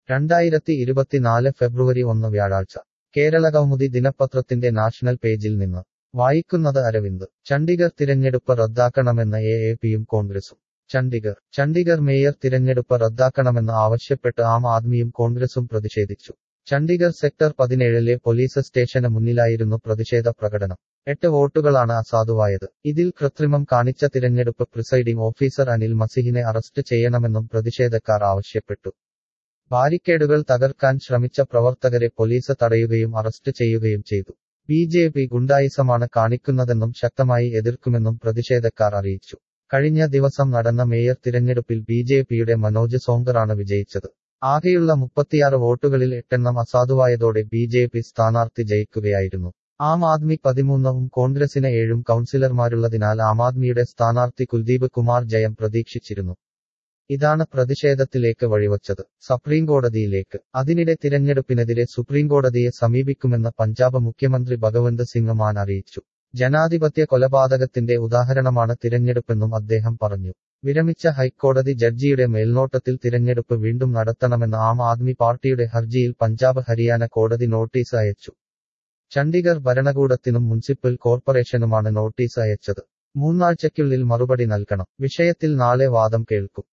രണ്ടായിരത്തി ഇരുപത്തിനാല് ഫെബ്രുവരി ഒന്ന് വ്യാഴാഴ്ച കേരള കൗമുദി ദിനപത്രത്തിന്റെ നാഷണൽ പേജിൽ നിന്ന് വായിക്കുന്നത് അരവിന്ദ് ചണ്ഡിഗർ തിരഞ്ഞെടുപ്പ് റദ്ദാക്കണമെന്ന് എ എ പിയും കോൺഗ്രസും ചണ്ഡിഗർ ചണ്ഡിഗർ മേയർ തിരഞ്ഞെടുപ്പ് റദ്ദാക്കണമെന്ന് ആവശ്യപ്പെട്ട് ആം ആദ്മിയും കോൺഗ്രസും പ്രതിഷേധിച്ചു ചണ്ഡിഗർ സെക്ടർ പതിനേഴിലെ പോലീസ് സ്റ്റേഷന് മുന്നിലായിരുന്നു പ്രതിഷേധ പ്രകടനം എട്ട് വോട്ടുകളാണ് അസാധുവായത് ഇതിൽ കൃത്രിമം കാണിച്ച തിരഞ്ഞെടുപ്പ് പ്രിസൈഡിംഗ് ഓഫീസർ അനിൽ മസിഹിനെ അറസ്റ്റ് ചെയ്യണമെന്നും പ്രതിഷേധക്കാർ ആവശ്യപ്പെട്ടു ബാരിക്കേഡുകൾ തകർക്കാൻ ശ്രമിച്ച പ്രവർത്തകരെ പോലീസ് തടയുകയും അറസ്റ്റ് ചെയ്യുകയും ചെയ്തു ബി ജെ പി ഗുണ്ടായിസമാണ് കാണിക്കുന്നതെന്നും ശക്തമായി എതിർക്കുമെന്നും പ്രതിഷേധക്കാർ അറിയിച്ചു കഴിഞ്ഞ ദിവസം നടന്ന മേയർ തിരഞ്ഞെടുപ്പിൽ ബി ജെ പിയുടെ മനോജ് സോങ്കറാണ് വിജയിച്ചത് ആകെയുള്ള മുപ്പത്തിയാറ് വോട്ടുകളിൽ എട്ടെണ്ണം അസാധുവായതോടെ ബി ജെ പി സ്ഥാനാർത്ഥി ജയിക്കുകയായിരുന്നു ആം ആദ്മി പതിമൂന്നവും കോൺഗ്രസിന് ഏഴും കൗൺസിലർമാരുള്ളതിനാൽ ആം ആദ്മിയുടെ സ്ഥാനാർത്ഥി കുൽദീപ് കുമാർ ജയം പ്രതീക്ഷിച്ചിരുന്നു ഇതാണ് പ്രതിഷേധത്തിലേക്ക് വഴിവച്ചത് സുപ്രീംകോടതിയിലേക്ക് അതിനിടെ തിരഞ്ഞെടുപ്പിനെതിരെ സുപ്രീംകോടതിയെ സമീപിക്കുമെന്ന് പഞ്ചാബ് മുഖ്യമന്ത്രി ഭഗവന്ത് സിംഗ് മാൻ അറിയിച്ചു ജനാധിപത്യ കൊലപാതകത്തിന്റെ ഉദാഹരണമാണ് തിരഞ്ഞെടുപ്പെന്നും അദ്ദേഹം പറഞ്ഞു വിരമിച്ച ഹൈക്കോടതി ജഡ്ജിയുടെ മേൽനോട്ടത്തിൽ തിരഞ്ഞെടുപ്പ് വീണ്ടും നടത്തണമെന്ന് ആം ആദ്മി പാർട്ടിയുടെ ഹർജിയിൽ പഞ്ചാബ് ഹരിയാന കോടതി നോട്ടീസ് അയച്ചു ചണ്ഡിഗർ ഭരണകൂടത്തിനും മുനിസിപ്പൽ കോർപ്പറേഷനുമാണ് നോട്ടീസ് അയച്ചത് മൂന്നാഴ്ചയ്ക്കുള്ളിൽ മറുപടി നൽകണം വിഷയത്തിൽ നാളെ വാദം കേൾക്കും